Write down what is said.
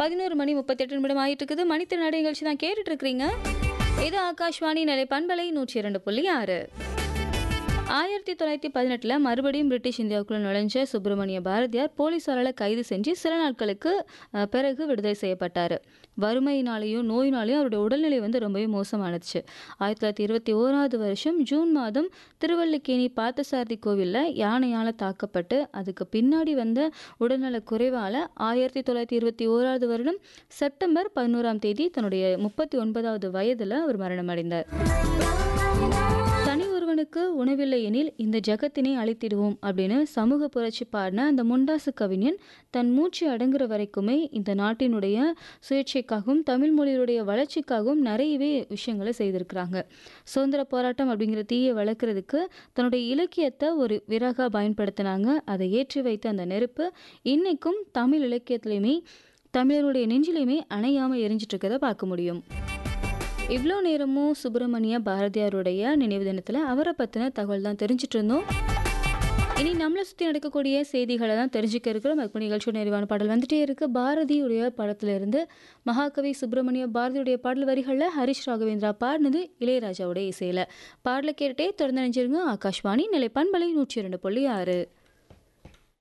பதினோரு மணி முப்பத்தெட்டு நிமிடம் ஆயிட்டு இருக்குது மணித்திருநாடு நிகழ்ச்சி தான் கேட்டுட்டு இருக்கிறீங்க இது ஆகாஷ்வாணி நிலை பண்பலை நூற்றி இரண்டு புள்ளி ஆறு ஆயிரத்தி தொள்ளாயிரத்தி பதினெட்டில் மறுபடியும் பிரிட்டிஷ் இந்தியாவுக்குள்ள நுழைஞ்ச சுப்பிரமணிய பாரதியார் போலீசாரால் கைது செஞ்சு சில நாட்களுக்கு அஹ், பிறகு விடுதலை செய்யப்பட்டார் வறுமையினாலேயும் நோயினாலேயும் அவருடைய உடல்நிலை வந்து ரொம்பவே மோசமானதுச்சு ஆயிரத்தி தொள்ளாயிரத்தி இருபத்தி ஓராவது வருஷம் ஜூன் மாதம் திருவல்லிக்கேணி பார்த்தசாரதி கோவிலில் யானையால் தாக்கப்பட்டு அதுக்கு பின்னாடி வந்த உடல்நலக் குறைவால் ஆயிரத்தி தொள்ளாயிரத்தி இருபத்தி ஓராவது வருடம் செப்டம்பர் பதினோராம் தேதி தன்னுடைய முப்பத்தி ஒன்பதாவது வயதில் அவர் மரணமடைந்தார் தனி ஒருவனுக்கு உணவில்லை எனில் இந்த ஜகத்தினை அழித்திடுவோம் அப்படின்னு சமூக புரட்சி பாடின அந்த முண்டாசு கவிஞன் தன் மூச்சு அடங்குற வரைக்குமே இந்த நாட்டினுடைய சுயேட்சைக்காகவும் தமிழ் மொழியுடைய வளர்ச்சிக்காகவும் நிறையவே விஷயங்களை செய்திருக்கிறாங்க சுதந்திர போராட்டம் அப்படிங்கிற தீயை வளர்க்குறதுக்கு தன்னுடைய இலக்கியத்தை ஒரு விறகா பயன்படுத்தினாங்க அதை ஏற்றி வைத்த அந்த நெருப்பு இன்னைக்கும் தமிழ் இலக்கியத்திலையுமே தமிழருடைய நெஞ்சிலையுமே அணையாமல் எரிஞ்சிட்டு இருக்கிறத பார்க்க முடியும் இவ்வளோ நேரமும் சுப்பிரமணிய பாரதியாருடைய நினைவு தினத்தில் அவரை பற்றின தகவல் தான் தெரிஞ்சிட்டு இருந்தோம் இனி நம்மளை சுற்றி நடக்கக்கூடிய செய்திகளை தான் தெரிஞ்சுக்க இருக்கிறோம் அதுக்கு நிகழ்ச்சியோட நிறைவான பாடல் வந்துட்டே இருக்கு பாரதியுடைய படத்துல இருந்து மகாகவி சுப்பிரமணிய பாரதியுடைய பாடல் வரிகளில் ஹரிஷ் ராகவேந்திரா பாடினது இளையராஜாவுடைய இசையில் பாடலை கேட்டுட்டே தொடர்ந்து நினைச்சிருங்க ஆகாஷ்வாணி நிலை பண்பலை நூற்றி இரண்டு புள்ளி ஆறு